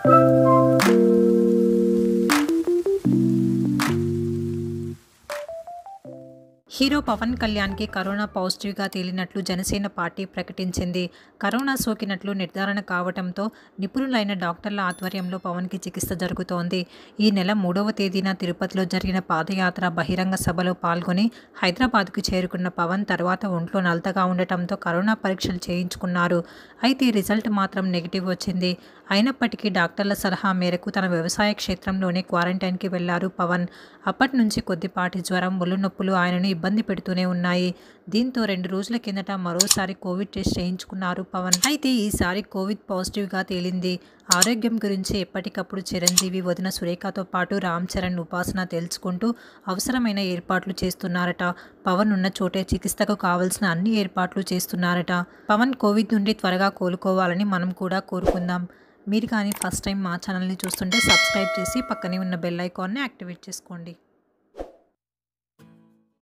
hero Pawan కళ్యాణ్కి corona పాజిటివ్గా తేలినట్లు జనసేన పార్టీ ప్రకటించింది కరోనా సోకినట్లు నిర్ధారణ కావడంతో నిపుణులైన డాక్టర్ల ఆధ్వర్యంలో పవన్కి చికిత్స జరుగుతోంది ఈ నెల మూడవ తేదీన తిరుపతిలో జరిగిన పాదయాత్ర బహిరంగ సభలో పాల్గొని హైదరాబాద్కు చేరుకున్న పవన్ తర్వాత ఒంట్లో నలతగా ఉండటంతో కరోనా పరీక్షలు చేయించుకున్నారు అయితే రిజల్ట్ మాత్రం నెగిటివ్ వచ్చింది అయినప్పటికీ డాక్టర్ల సలహా మేరకు తన వ్యవసాయ క్షేత్రంలోనే క్వారంటైన్కి వెళ్లారు పవన్ అప్పటి నుంచి కొద్దిపాటి జ్వరం ఒళ్ళు నొప్పులు ఆయనను ఇబ్బంది పెడుతూనే ఉన్నాయి దీంతో రెండు రోజుల కిందట మరోసారి కోవిడ్ టెస్ట్ చేయించుకున్నారు పవన్ అయితే ఈసారి కోవిడ్ పాజిటివ్గా తేలింది ఆరోగ్యం గురించి ఎప్పటికప్పుడు చిరంజీవి వదిన సురేఖతో పాటు రామ్ చరణ్ ఉపాసన తెలుసుకుంటూ అవసరమైన ఏర్పాట్లు చేస్తున్నారట పవన్ ఉన్న చోటే చికిత్సకు కావలసిన అన్ని ఏర్పాట్లు చేస్తున్నారట పవన్ కోవిడ్ నుండి త్వరగా కోలుకోవాలని మనం కూడా కోరుకుందాం మీరు కానీ ఫస్ట్ టైం మా ఛానల్ని చూస్తుంటే సబ్స్క్రైబ్ చేసి పక్కనే ఉన్న బెల్ ఐకాన్ని యాక్టివేట్ చేసుకోండి